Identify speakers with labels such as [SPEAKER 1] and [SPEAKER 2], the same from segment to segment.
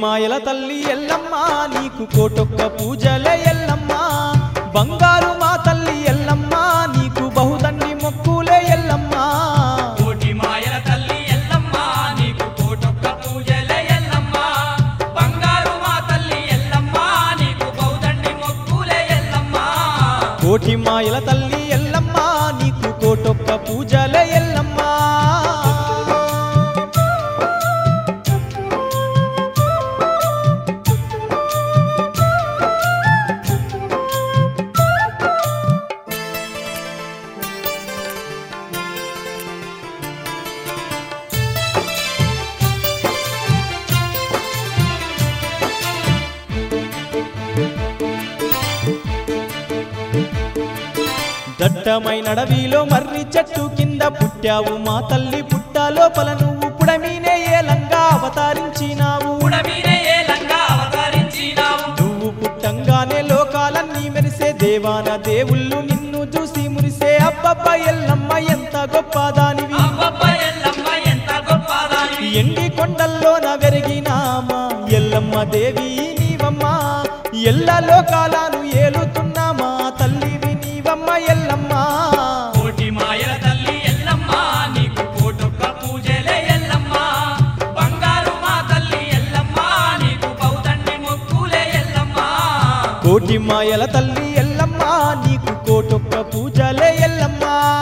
[SPEAKER 1] మాయల తల్లి ఎల్లమ్మ నీకు కోటొక్క పూజలే ఎల్లమ్మ బంగారు మా తల్లి ఎల్లమ్మ నీకు బహుదండి మొక్కులే ఎల్లమ్మ
[SPEAKER 2] కోటి మాయల తల్లి ఎల్లమ్మ నీకు కోటొక్క పూజలే ఎల్లమ్మ బంగారు మా తల్లి ఎల్లమ్మ నీకు బౌదండి మొక్కులే ఎల్లమ్మ
[SPEAKER 1] కోటి మాయల తల్లి ఎల్లమ్మ నీకు కోటొక్క పూజలే ఎల్లమ్మ దట్టమైన అడవిలో మర్రి చెట్టు కింద పుట్టావు మా తల్లి పుట్ట లోపల నువ్వు పుడమీనే ఏలంగా అవతరించినావు
[SPEAKER 2] పుడమీనే ఏలంగా అవతరించినావు
[SPEAKER 1] నువ్వు పుట్టంగానే లోకాలన్నీ మెరిసే దేవాన దేవుళ్ళు నిన్ను చూసి మురిసే అబ్బబ్బ ఎల్లమ్మ ఎంత గొప్పదానివి
[SPEAKER 2] అబ్బబ్బ ఎల్లమ్మ ఎంత గొప్పదానివి
[SPEAKER 1] ఎండి కొండల్లోన వెరిగినామా ఎల్లమ్మ దేవి నీవమ్మ ఎల్ల లోకాలను ఏలుతున్నామా తల్లివి నీవమ్మ ఎల్లమ్మ
[SPEAKER 2] కోటి మాయల తల్లి ఎల్లమ్మ నీకు కోటొక్క పూజలే ఎల్లమ్మ బంగారు మా తల్లి ఎల్లమ్మ నీకు బౌదండి మొక్కులే ఎల్లమ్మ
[SPEAKER 1] కోటి మాయల తల్లి ఎల్లమ్మ నీకు కోటొక్క పూజలే ఎల్లమ్మ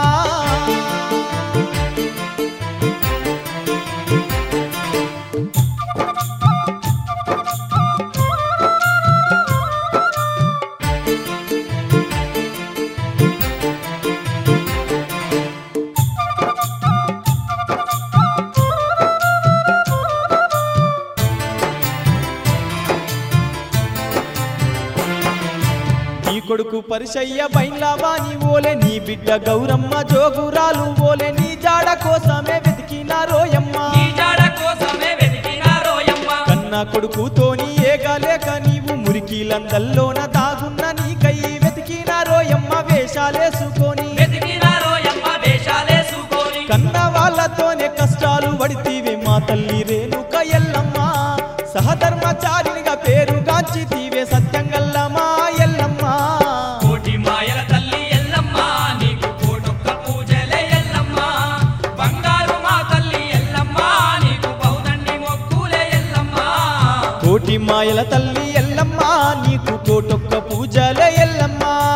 [SPEAKER 1] నీ కొడుకు పరిశయ్య బైన్లావాని ఓలే నీ బిడ్డ గౌరమ్మ జోగురాలు ఓలే నీ జాడ కోసమే వెతికిన రోయమ్మ
[SPEAKER 2] నీ జాడ కోసమే వెతికినారోయమ్మ
[SPEAKER 1] కన్న కొడుకుతోని ఏగలేక నీవు మురికిలందల్లోన దాగున్న నీకై వెతికిన రోయమ్మ వేషాలేసుకొని
[SPEAKER 2] వెతికినారోయమ్మ వేషాలేసుకొని
[SPEAKER 1] కన్న వాళ్ళతోనే కష్టాలు పడితీవే మా తల్లి రేణుక ఎల్లమ్మ సహధర్మచారినిగా పేరుగాంచి తీవే సత్యంగల్లమా ఎల్లమ్మ
[SPEAKER 2] కోటి మాయల తల్లి ఎల్లమ్మ నీకు కోటొక్క పూజలే ఎల్లమ్మ బంగారు మా తల్లి ఎల్లమ్మ నీకు బౌదండి మొక్కులే ఎల్లమ్మ
[SPEAKER 1] కోటి మాయల తల్లి ఎల్లమ్మ నీకు కోటొక్క పూజలే ఎల్లమ్మ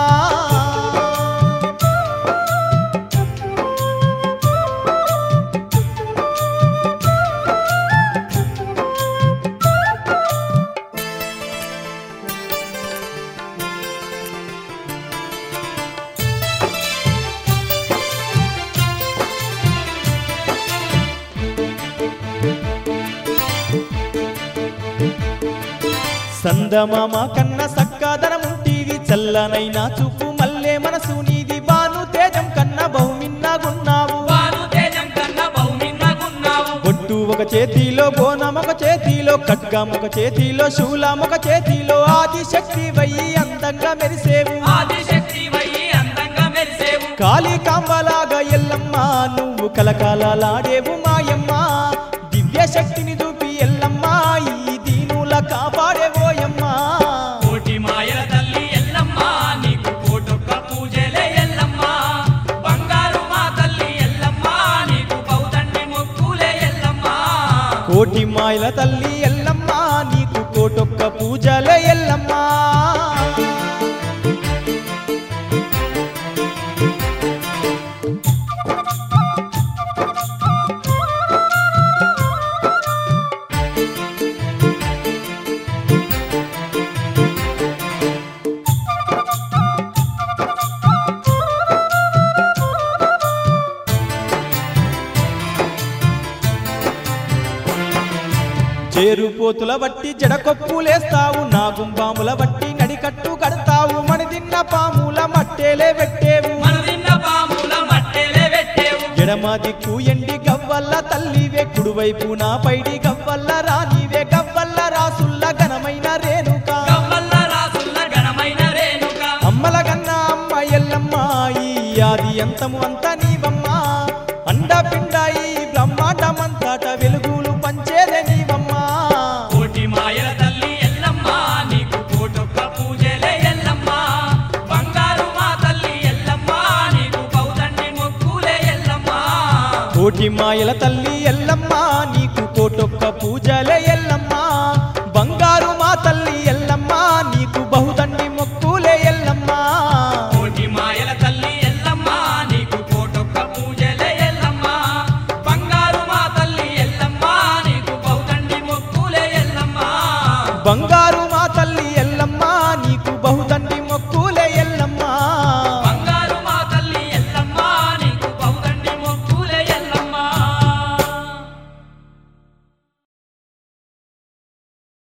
[SPEAKER 1] సందమామ కన్న సక్కాదనముంటివి చల్లనైనా చూపు మల్లే మనసు నీది బాను తేజం కన్న బహుమిన్నగున్నావు
[SPEAKER 2] వారు తేజం కన్నా బహుమిన్నగున్నావు
[SPEAKER 1] ఒట్టు ఒక చేతిలో బోనం ఒక చేతిలో ఖడ్గం ఒక చేతిలో శూలం ఒక చేతిలో ఆది శక్తి వయ్యి అందంగా మెరిసేవు
[SPEAKER 2] ఆదిశక్తి వయ్యి అందంగా మెరిసేవు
[SPEAKER 1] కాళీ కాంబలాగా ఎల్లమ్మ నువ్వు కలకాలలాడేవు మాయమ్మ దివ్య శక్తిని చూపి ఎల్లమ్మ ఈ దీనుల కాపాడేవోయమ్మ
[SPEAKER 2] కోటి మాయల తల్లి ఎల్లమ్మ నీకు కోటొక్క పూజలే ఎల్లమ్మ బంగారు మా తల్లి ఎల్లమ్మ నీకు బౌదండి మొక్కులే ఎల్లమ్మ
[SPEAKER 1] కోటి మాయల తల్లి ఎల్లమ్మ నీకు కోటొక్క పూజలే ఎల్లమ్మ చేరుపోతుల బట్టి జడకొప్పులేస్తావు నా గుంబాముల బట్టి నడికట్టు కడతావు మణిదిన్న పాముల మట్టేలే పెట్టేవు
[SPEAKER 2] మనదిన్న పాముల మట్టెలే పెట్టేవు
[SPEAKER 1] ఎడమ దిక్కు ఎండి గవ్వల్ల తల్లివే కుడివైపు నా పైడి గవ్వల్ల రానివే గవ్వల్ల రాసుల్ల ఘనమైన రేణుక
[SPEAKER 2] గవ్వల్ల రాసుల్ల ఘనమైన రేణుక
[SPEAKER 1] అమ్మల గన్న అమ్మ ఎల్లమ్మ ఈ ఆది అంతము అంత నీవమ్మ అండ పిండాయి బ్రహ్మాండమంతట వెలుగులు పంచేదే నీవమ్మ
[SPEAKER 2] కోటి మాయల
[SPEAKER 1] కోటి మాయల తల్లి ఎల్లమ్మ నీకు కోటొక్క పూజలే